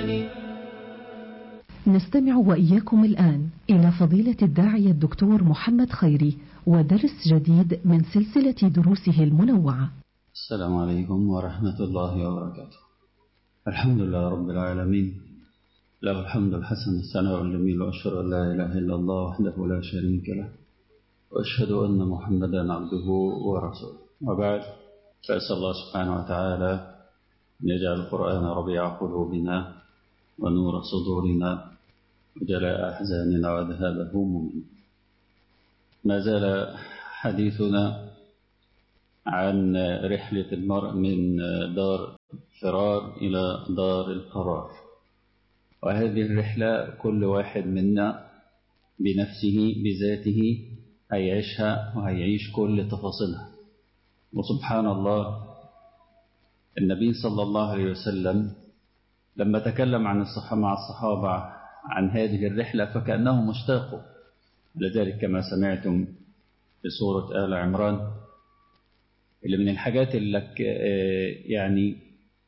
الأمان نستمع وإياكم الآن إلى فضيلة الداعية الدكتور محمد خيري ودرس جديد من سلسلة دروسه المنوعة السلام عليكم ورحمة الله وبركاته الحمد لله رب العالمين له الحمد الحسن الثناء الجميل وأشهد أن لا إله إلا الله وحده لا شريك له وأشهد أن محمدا عبده ورسوله وبعد فأسأل الله سبحانه وتعالى أن يجعل القرآن ربيع قلوبنا ونور صدورنا وجلاء أحزاننا وذهاب همومنا ما زال حديثنا عن رحلة المرء من دار فرار إلى دار القرار وهذه الرحلة كل واحد منا بنفسه بذاته هيعيشها وهيعيش كل تفاصيلها وسبحان الله النبي صلى الله عليه وسلم لما تكلم عن الصحابة مع الصحابة عن هذه الرحلة فكأنهم اشتاقوا لذلك كما سمعتم في سورة آل عمران اللي من الحاجات اللي لك يعني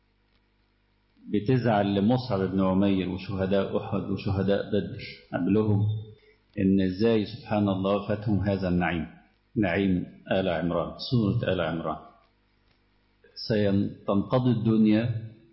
بتزعل لمصعب بن عمير وشهداء أحد وشهداء بدر قبلهم إن إزاي سبحان الله فاتهم هذا النعيم نعيم آل عمران سورة آل عمران سينقضي الدنيا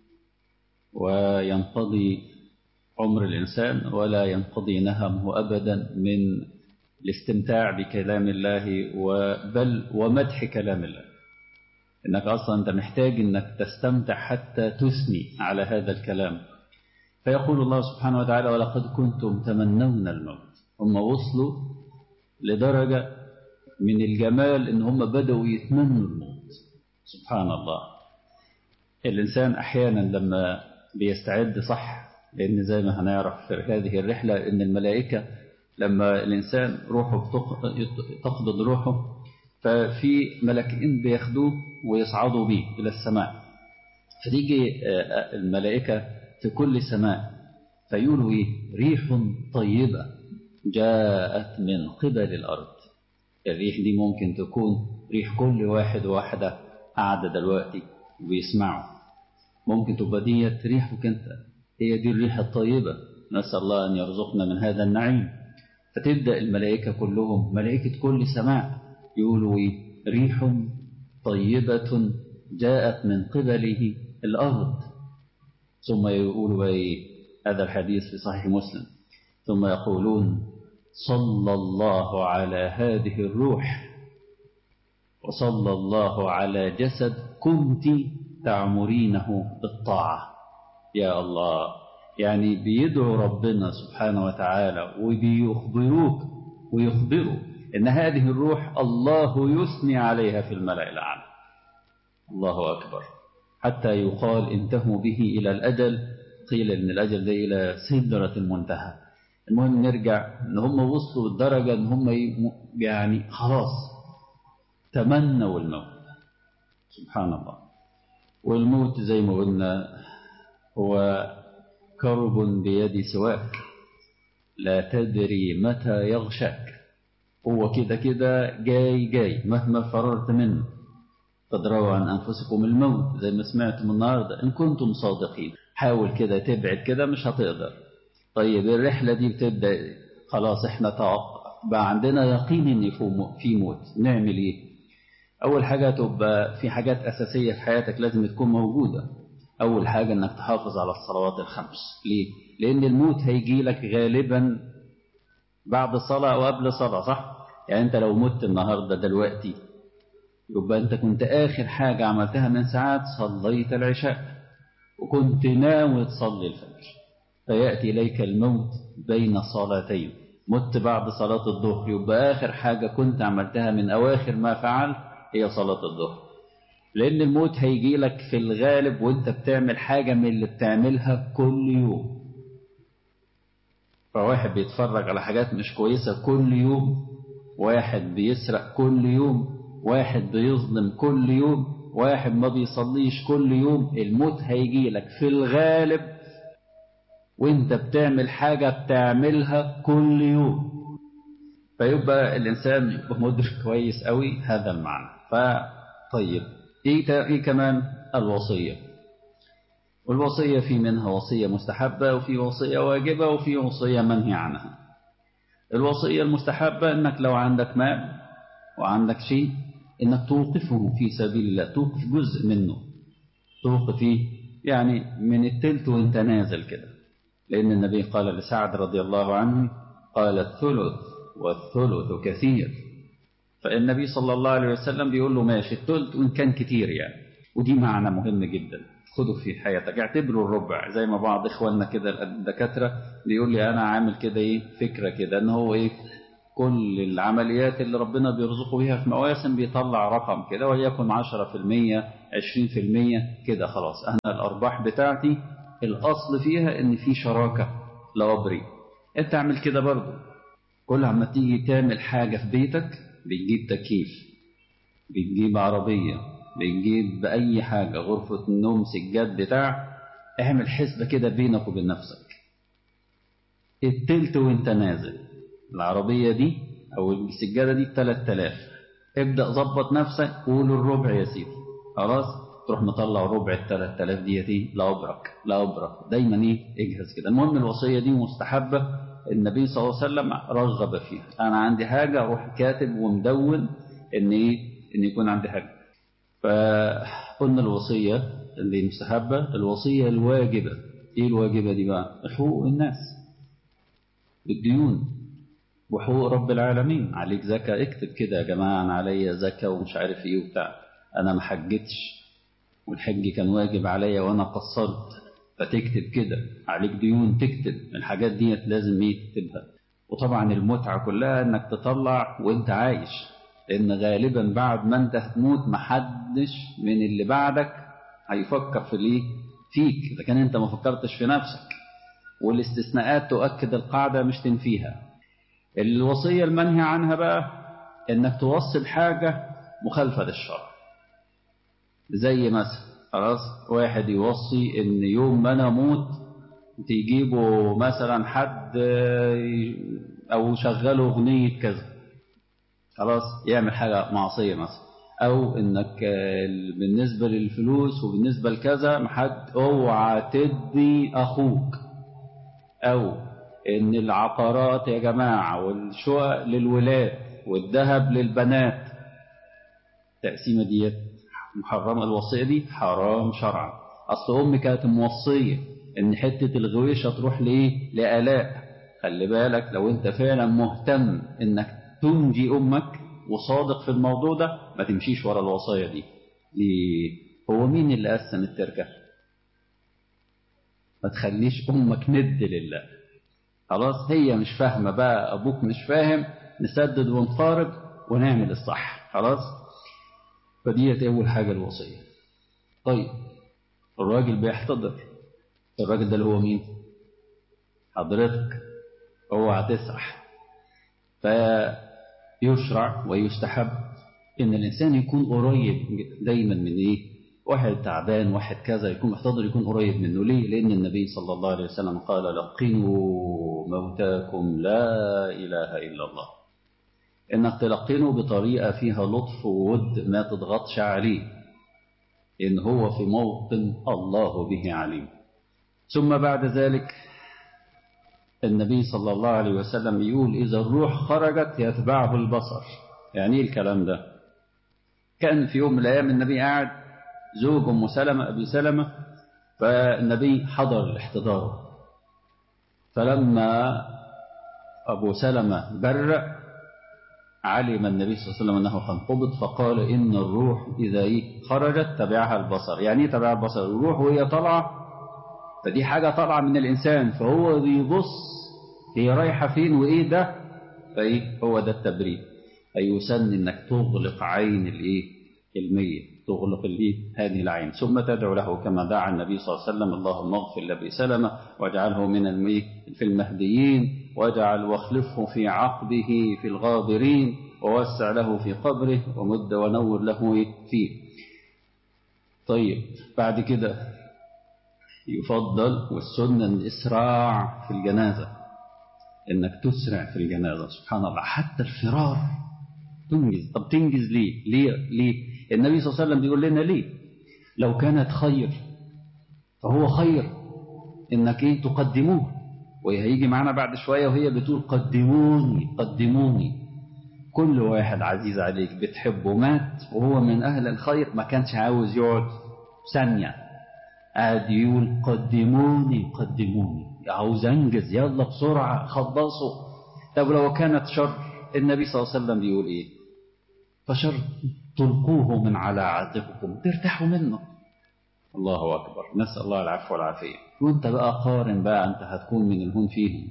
وينقضي عمر الإنسان ولا ينقضي نهمه أبدا من الاستمتاع بكلام الله بل ومدح كلام الله إنك أصلا أنت محتاج إنك تستمتع حتى تثني على هذا الكلام فيقول الله سبحانه وتعالى ولقد كنتم تمنون الموت هم وصلوا لدرجة من الجمال إن هم بدأوا يتمنوا الموت سبحان الله الإنسان أحيانا لما بيستعد صح لأن زي ما هنعرف في هذه الرحلة إن الملائكة لما الإنسان روحه تقبض روحه ففي ملكين بياخدوه ويصعدوا به إلى السماء فتيجي الملائكة في كل سماء فيقولوا إيه ريح طيبة جاءت من قبل الأرض الريح دي ممكن تكون ريح كل واحد وواحدة قاعدة دلوقتي وبيسمعوا ممكن تبقى ديت ريحك أنت هي دي الريح الطيبة نسأل الله أن يرزقنا من هذا النعيم فتبدأ الملائكة كلهم ملائكة كل سماء يقولوا إيه ريح طيبة جاءت من قبله الأرض ثم يقولوا إيه هذا الحديث في صحيح مسلم ثم يقولون صلى الله على هذه الروح وصلى الله على جسد كنت تعمرينه بالطاعة يا الله يعني بيدعو ربنا سبحانه وتعالى وبيخبروك ويخبروا إن هذه الروح الله يثني عليها في الملأ الأعلى الله أكبر حتى يقال انتهوا به إلى الأجل قيل إن الأجل ده إلى سدرة المنتهى المهم نرجع إن هم وصلوا الدرجة إن هم يعني خلاص تمنوا الموت سبحان الله والموت زي ما قلنا هو كرب بيد سواك لا تدري متى يغشاك هو كده كده جاي جاي مهما فررت منه تدروا عن أنفسكم الموت زي ما سمعتم النهاردة إن كنتم صادقين حاول كده تبعد كده مش هتقدر طيب الرحلة دي بتبدأ خلاص احنا توقع بقى عندنا يقين ان في موت نعمل ايه اول حاجة تبقى في حاجات اساسية في حياتك لازم تكون موجودة اول حاجة انك تحافظ على الصلوات الخمس ليه لان الموت هيجي لك غالبا بعد صلاة او قبل صلاة صح يعني انت لو مت النهاردة دلوقتي يبقى انت كنت اخر حاجة عملتها من ساعات صليت العشاء وكنت ناوي تصلي الفجر فيأتي إليك الموت بين صلاتين مت بعد صلاة الظهر يبقى آخر حاجة كنت عملتها من أواخر ما فعل هي صلاة الظهر لأن الموت هيجي لك في الغالب وانت بتعمل حاجة من اللي بتعملها كل يوم فواحد بيتفرج على حاجات مش كويسة كل يوم واحد بيسرق كل يوم واحد بيظلم كل يوم واحد ما بيصليش كل يوم الموت هيجي لك في الغالب وانت بتعمل حاجة بتعملها كل يوم فيبقى الإنسان يبقى مدرك كويس قوي هذا المعنى فطيب إيه, إيه كمان الوصية والوصية في منها وصية مستحبة وفي وصية واجبة وفي وصية منهي عنها الوصية المستحبة انك لو عندك مال وعندك شيء انك توقفه في سبيل الله توقف جزء منه توقف فيه يعني من التلت وانت نازل كده لأن النبي قال لسعد رضي الله عنه قال الثلث والثلث كثير فالنبي صلى الله عليه وسلم بيقول له ماشي الثلث وإن كان كتير يعني ودي معنى مهم جدا خده في حياتك اعتبره الربع زي ما بعض اخواننا كده الدكاترة بيقول لي انا عامل كده ايه فكرة كده ان هو ايه كل العمليات اللي ربنا بيرزقه بيها في مواسم بيطلع رقم كده وليكن 10% 20% كده خلاص انا الارباح بتاعتي الاصل فيها ان في شراكة لابري انت اعمل كده برضو كل عما تيجي تعمل حاجة في بيتك بتجيب تكييف بتجيب عربية بتجيب أي حاجة غرفة النوم سجاد بتاع اعمل حسبة كده بينك وبين نفسك التلت وانت نازل العربية دي أو السجادة دي 3000 ابدأ ظبط نفسك قول الربع يا سيدي خلاص تروح مطلع ربع ال 3000 ديتي لا أبرك لا أبرك دايما إيه اجهز كده المهم الوصية دي مستحبة النبي صلى الله عليه وسلم رغب فيها أنا عندي حاجة أروح كاتب ومدون إن إيه إن يكون عندي حاجة فقلنا الوصية اللي مستحبة الوصية الواجبة إيه الواجبة دي بقى حقوق الناس الديون وحقوق رب العالمين عليك زكاة اكتب كده يا جماعة أنا عليا زكاة ومش عارف إيه وبتاع أنا ما حجتش والحج كان واجب عليا وأنا قصرت فتكتب كده عليك ديون تكتب الحاجات دي لازم ايه تكتبها وطبعا المتعة كلها انك تطلع وانت عايش لان غالبا بعد ما انت هتموت محدش من اللي بعدك هيفكر في الايه فيك اذا كان انت ما فكرتش في نفسك والاستثناءات تؤكد القاعدة مش تنفيها الوصية المنهي عنها بقى انك توصل حاجة مخالفة للشرع زي مثلا خلاص واحد يوصي ان يوم ما انا اموت تجيبوا مثلا حد او شغلوا اغنية كذا خلاص يعمل حاجة معصية مثلا او انك بالنسبة للفلوس وبالنسبة لكذا محد اوعى تدي اخوك او ان العقارات يا جماعة والشقق للولاد والذهب للبنات التقسيمة ديت محرمة الوصية دي حرام شرعا أصل أمي كانت موصية إن حتة الغويشة تروح لإيه لآلاء خلي بالك لو أنت فعلا مهتم إنك تنجي أمك وصادق في الموضوع ده ما تمشيش ورا الوصايا دي ليه هو مين اللي قسم التركة ما تخليش أمك ند لله خلاص هي مش فاهمة بقى أبوك مش فاهم نسدد ونفارق ونعمل الصح خلاص فديت أول حاجة الوصية طيب الراجل بيحتضر الراجل ده اللي هو مين حضرتك اوعى تسرح فيشرع ويستحب ان الانسان يكون قريب دايما من ايه واحد تعبان واحد كذا يكون محتضر يكون قريب منه ليه لان النبي صلى الله عليه وسلم قال لقنوا موتاكم لا اله الا الله انك تلقنه بطريقة فيها لطف وود ما تضغطش عليه إن هو في موطن الله به عليم ثم بعد ذلك النبي صلى الله عليه وسلم يقول إذا الروح خرجت يتبعه البصر يعني إيه الكلام ده كان في يوم من الأيام النبي قاعد زوج أم سلمة أبي سلمة فالنبي حضر الاحتضار فلما أبو سلمة برأ علم النبي صلى الله عليه وسلم أنه هنقبض فقال إن الروح إذا إيه خرجت تبعها البصر يعني إيه تبع البصر الروح وهي طالعة فدي حاجة طالعة من الإنسان فهو بيبص هي رايحة فين وإيه ده فإيه هو ده التبريد أي يسن إنك تغلق عين الإيه الميت تغلق الإيه هذه العين ثم تدعو له كما دعا النبي صلى الله عليه وسلم اللهم اغفر لأبي سلمة واجعله من الميت في المهديين واجعل واخلفه في عقبه في الغابرين ووسع له في قبره ومد ونور له فيه طيب بعد كده يفضل والسنة الإسراع في الجنازة إنك تسرع في الجنازة سبحان الله حتى الفرار تنجز طب تنجز ليه ليه ليه النبي صلى الله عليه وسلم بيقول لنا ليه لو كانت خير فهو خير انك ايه تقدموه وهيجي معانا بعد شوية وهي بتقول قدموني قدموني كل واحد عزيز عليك بتحبه مات وهو من أهل الخير ما كانش عاوز يقعد ثانية قاعد يقول قدموني قدموني عاوز انجز يلا بسرعة خلصوا طب لو كانت شر النبي صلى الله عليه وسلم بيقول ايه فشر تلقوه من على عاتقكم ترتاحوا منه الله أكبر نسأل الله العفو والعافية وانت بقى قارن بقى انت هتكون من الهون فيهم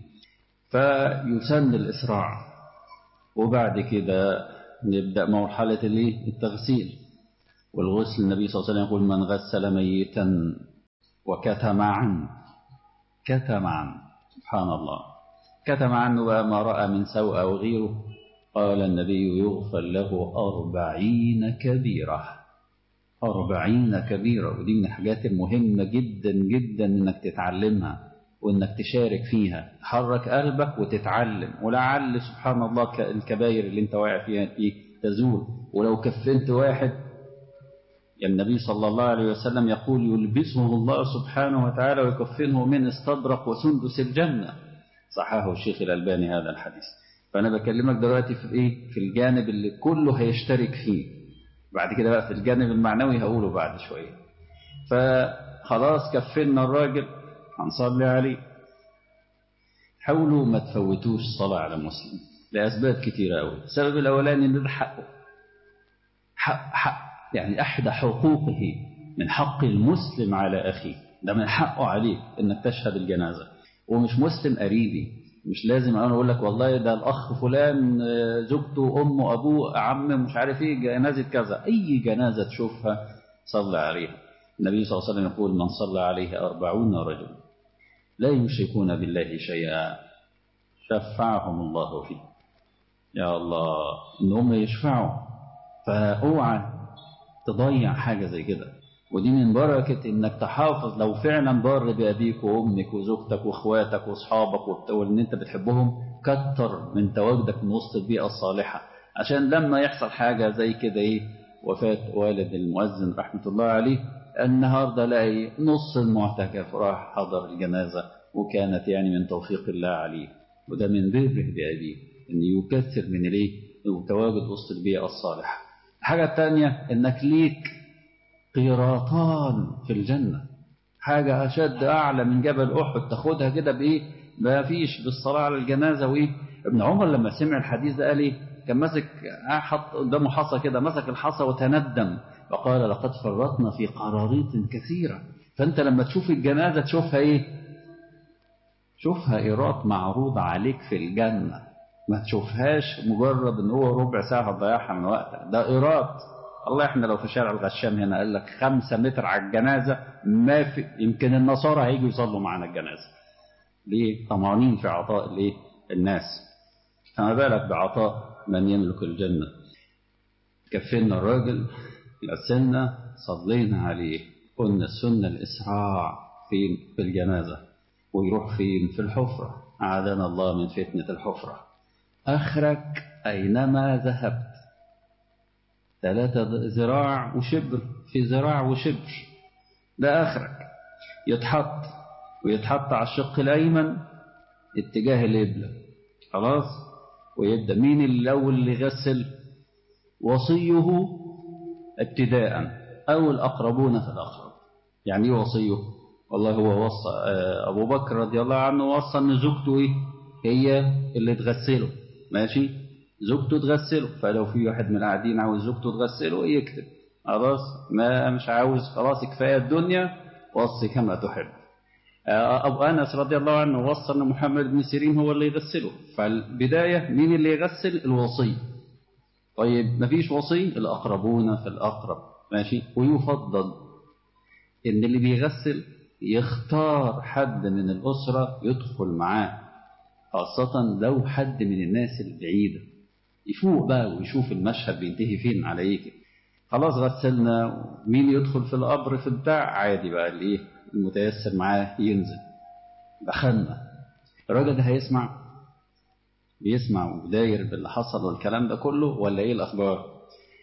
فيسن الإسراع وبعد كده نبدأ مرحلة الايه التغسيل والغسل النبي صلى الله عليه وسلم يقول من غسل ميتا وكتم عنه كتم عنه سبحان الله كتم عنه بقى ما رأى من سوء أو غيره قال النبي يغفر له أربعين كبيرة أربعين كبيرة ودي من الحاجات المهمة جدا جدا إنك تتعلمها وإنك تشارك فيها حرك قلبك وتتعلم ولعل سبحان الله الكباير اللي انت واقع فيها دي تزول ولو كفنت واحد يعني النبي صلى الله عليه وسلم يقول يلبسه الله سبحانه وتعالى ويكفنه من استبرق وسندس الجنة صححه الشيخ الألباني هذا الحديث فأنا بكلمك دلوقتي في إيه في الجانب اللي كله هيشترك فيه بعد كده بقى في الجانب المعنوي هقوله بعد شوية فخلاص كفلنا الراجل هنصلي عليه حاولوا ما تفوتوش صلاة على مسلم لأسباب كتيرة أوي السبب الأولاني إن ده حقه حق حق يعني أحد حقوقه من حق المسلم على أخيه ده من حقه عليك إنك تشهد الجنازة ومش مسلم قريبي مش لازم أنا أقول لك والله ده الأخ فلان زوجته أمه أبوه عم مش عارف إيه جنازة كذا أي جنازة تشوفها صلى عليها النبي صلى الله عليه وسلم يقول من صلى عليه أربعون رجل لا يشركون بالله شيئا شفعهم الله فيه يا الله إنهم يشفعوا فأوعى تضيع حاجة زي كده ودي من بركة إنك تحافظ لو فعلا بار بأبيك وأمك وزوجتك وإخواتك وأصحابك وإن أنت بتحبهم كتر من تواجدك من وسط البيئة الصالحة عشان لما يحصل حاجة زي كده إيه وفاة والد المؤذن رحمة الله عليه النهاردة لاقي نص المعتكف راح حضر الجنازة وكانت يعني من توفيق الله عليه وده من بره بأبيه إن يكثر من الإيه وتواجد وسط البيئة الصالحة الحاجة الثانية إنك ليك قيراطان في الجنة حاجة أشد أعلى من جبل أحد تاخدها كده بإيه ما فيش بالصلاة على الجنازة وإيه ابن عمر لما سمع الحديث ده قال إيه كان ماسك حط قدامه حصى كده مسك الحصى وتندم وقال لقد فرطنا في قراريط كثيرة فأنت لما تشوف الجنازة تشوفها إيه شوفها إيراد معروض عليك في الجنة ما تشوفهاش مجرد ان هو ربع ساعة هتضيعها من وقتك ده إيراد الله احنا لو في شارع الغشام هنا قال لك خمسة متر على الجنازة ما في يمكن النصارى هيجوا يصلوا معنا الجنازة ليه طمعانين في عطاء الايه الناس فما بالك بعطاء من يملك الجنة كفلنا الراجل غسلنا صلينا عليه قلنا السنة الإسراع فين في الجنازة ويروح فين في الحفرة أعاذنا الله من فتنة الحفرة أخرك أينما ذهبت ثلاثة ذراع وشبر في ذراع وشبر ده آخرك يتحط ويتحط على الشق الأيمن اتجاه القبلة خلاص ويبدأ مين الأول اللي يغسل وصيه ابتداء أو الأقربون في الأقرب يعني ايه وصيه والله هو وصى أبو بكر رضي الله عنه وصى أن زوجته إيه هي اللي تغسله ماشي زوجته تغسله فلو في واحد من القاعدين عاوز زوجته تغسله يكتب خلاص ما مش عاوز خلاص كفاية الدنيا وصي كما تحب أبو أنس رضي الله عنه وصى أن محمد بن سيرين هو اللي يغسله فالبداية مين اللي يغسل الوصي طيب ما فيش وصي الأقربون في الأقرب ماشي ويفضل إن اللي بيغسل يختار حد من الأسرة يدخل معاه خاصة لو حد من الناس البعيدة يفوق بقى ويشوف المشهد بينتهي فين على ايه خلاص غسلنا مين يدخل في القبر في البتاع عادي بقى اللي ايه المتيسر معاه ينزل دخلنا الراجل ده هيسمع بيسمع وداير باللي حصل والكلام ده كله ولا ايه الاخبار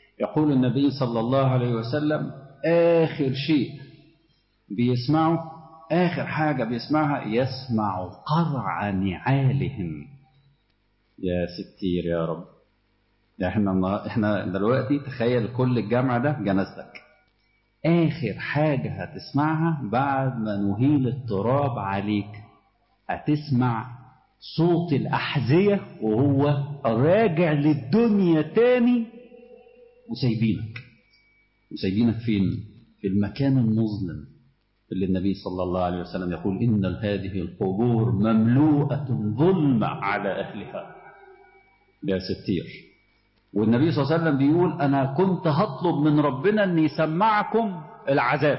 يقول النبي صلى الله عليه وسلم اخر شيء بيسمعه آخر حاجة بيسمعها يسمع قرع نعالهم يا ستير يا رب احنا احنا دلوقتي تخيل كل الجمع ده جنازتك آخر حاجة هتسمعها بعد ما نهيل التراب عليك هتسمع صوت الأحذية وهو راجع للدنيا تاني وسايبينك وسايبينك فين؟ في المكان المظلم اللي النبي صلى الله عليه وسلم يقول إن هذه القبور مملوءة ظلم على أهلها يا ستير والنبي صلى الله عليه وسلم بيقول أنا كنت هطلب من ربنا أن يسمعكم العذاب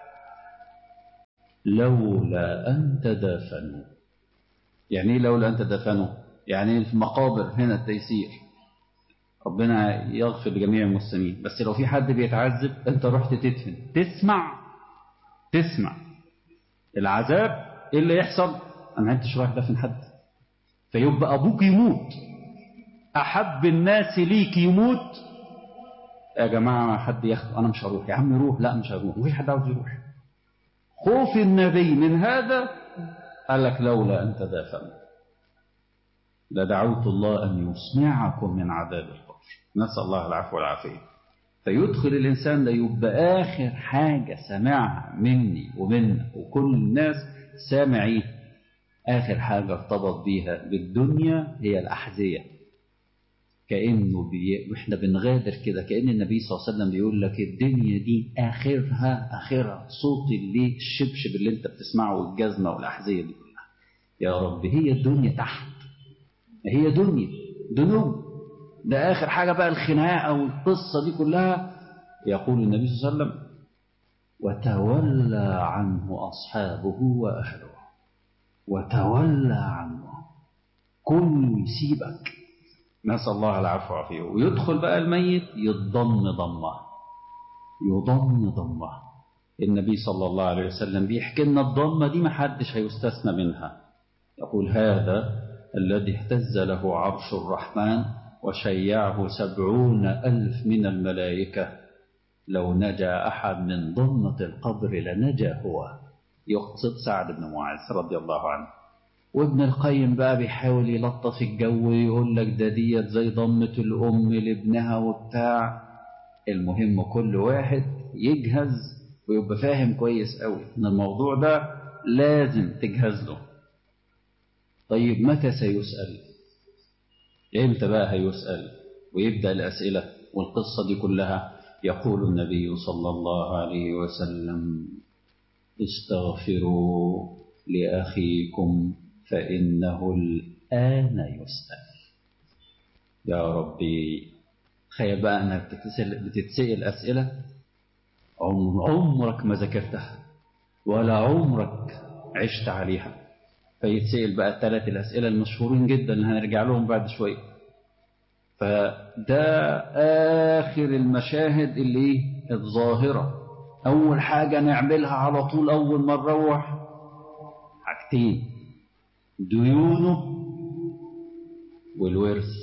لولا أن تدافنوا يعني ايه لولا أن تدافنوا يعني في مقابر هنا التيسير ربنا يغفر لجميع المسلمين بس لو في حد بيتعذب انت رحت تدفن تسمع تسمع العذاب ايه اللي يحصل انا انتش رايح دفن حد فيبقى ابوك يموت احب الناس ليك يموت يا جماعه حد ياخده انا مش هروح يا عم روح لا مش هروح مفيش حد عاوز يروح خوف النبي من هذا قال لك لولا ان تدافنوا لدعوت الله ان يسمعكم من عذاب القبر نسال الله العفو والعافيه فيدخل الانسان ده يبقى اخر حاجه سمعها مني ومنك وكل الناس سامع ايه اخر حاجه ارتبط بيها بالدنيا هي الاحذيه كانه بي... واحنا بنغادر كده كان النبي صلى الله عليه وسلم بيقول لك الدنيا دي اخرها اخرها صوت اللي الشبشب اللي انت بتسمعه والجزمه والاحذيه دي كلها يا رب هي الدنيا تحت هي دنيا دنو ده آخر حاجة بقى الخناقة والقصة دي كلها يقول النبي صلى الله عليه وسلم وتولى عنه أصحابه وأهله وتولى عنه كله يسيبك نسأل الله العفو والعافية ويدخل بقى الميت يضم ضمه يضم ضمه النبي صلى الله عليه وسلم بيحكي لنا الضمة دي ما حدش هيستثنى منها يقول هذا الذي اهتز له عرش الرحمن وشيعه سبعون ألف من الملائكة لو نجا أحد من ضمة القبر لنجا هو يقصد سعد بن معاذ رضي الله عنه وابن القيم بقى بيحاول يلطف الجو يقول لك ده ديت زي ضمة الأم لابنها وبتاع المهم كل واحد يجهز ويبقى فاهم كويس قوي ان الموضوع ده لازم تجهز له طيب متى سيسأل امتى بقى هيسأل ويبدأ الأسئلة والقصة دي كلها يقول النبي صلى الله عليه وسلم استغفروا لأخيكم فإنه الآن يسأل يا ربي تخيل بقى انك بتتسأل, بتتسأل أسئلة عمرك ما ذاكرتها ولا عمرك عشت عليها فيتسأل بقى الثلاث الأسئلة المشهورين جدا اللي هنرجع لهم بعد شوية فده آخر المشاهد اللي الظاهرة أول حاجة نعملها على طول أول ما نروح حاجتين ديونه والورث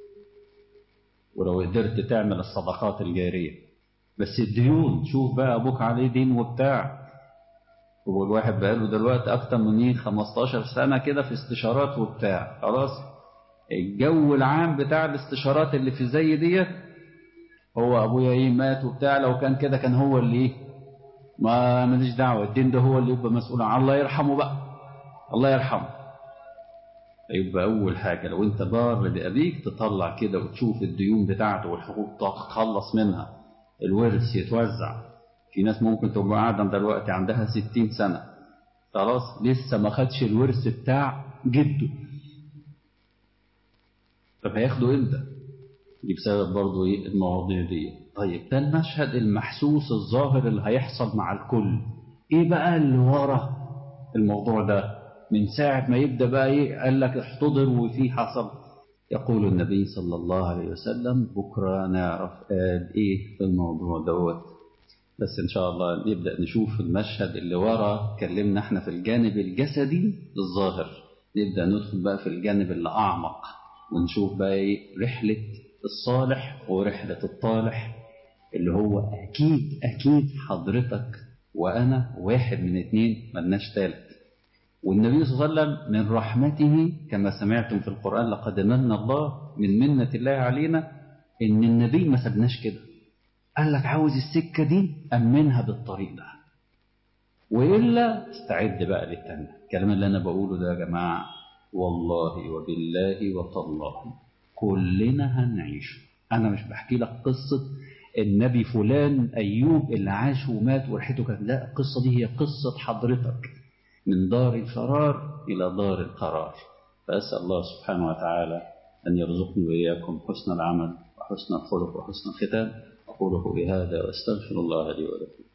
ولو قدرت تعمل الصدقات الجارية بس الديون شوف بقى أبوك عليه دين وبتاع والواحد بقاله دلوقتي أكتر من 15 سنة كده في استشارات وبتاع خلاص الجو العام بتاع الاستشارات اللي في زي ديت هو أبويا إيه مات وبتاع لو كان كده كان هو اللي إيه ما ماليش دعوة الدين ده هو اللي يبقى مسؤول عن الله يرحمه بقى الله يرحمه يبقى أول حاجة لو أنت بار بأبيك تطلع كده وتشوف الديون بتاعته والحقوق تخلص منها الورث يتوزع في ناس ممكن تبقى قاعدة دلوقتي عندها ستين سنة خلاص لسه ما خدش الورث بتاع جده طب هياخده امتى؟ دي بسبب برضه ايه المواضيع دي طيب ده المشهد المحسوس الظاهر اللي هيحصل مع الكل ايه بقى اللي ورا الموضوع ده من ساعة ما يبدأ بقى ايه قال لك احتضر وفي حصل يقول النبي صلى الله عليه وسلم بكرة نعرف قال ايه في الموضوع دوت بس ان شاء الله نبدأ نشوف المشهد اللي ورا اتكلمنا احنا في الجانب الجسدي الظاهر نبدأ ندخل بقى في الجانب اللي أعمق ونشوف بقى ايه رحلة الصالح ورحلة الطالح اللي هو أكيد أكيد حضرتك وأنا واحد من اتنين ملناش تالت والنبي صلى الله عليه وسلم من رحمته كما سمعتم في القرآن لقد من الله من منة الله علينا إن النبي ما سبناش كده قال لك عاوز السكة دي أمنها بالطريق ده وإلا استعد بقى للتانية الكلام اللي أنا بقوله ده يا جماعة والله وبالله وتالله كلنا هنعيش أنا مش بحكي لك قصة النبي فلان أيوب اللي عاش ومات وريحته كانت لا القصة دي هي قصة حضرتك من دار الفرار إلى دار القرار فأسأل الله سبحانه وتعالى أن يرزقني وإياكم حسن العمل وحسن الخلق وحسن الختام أقول قولي هذا وأستغفر الله لي ولكم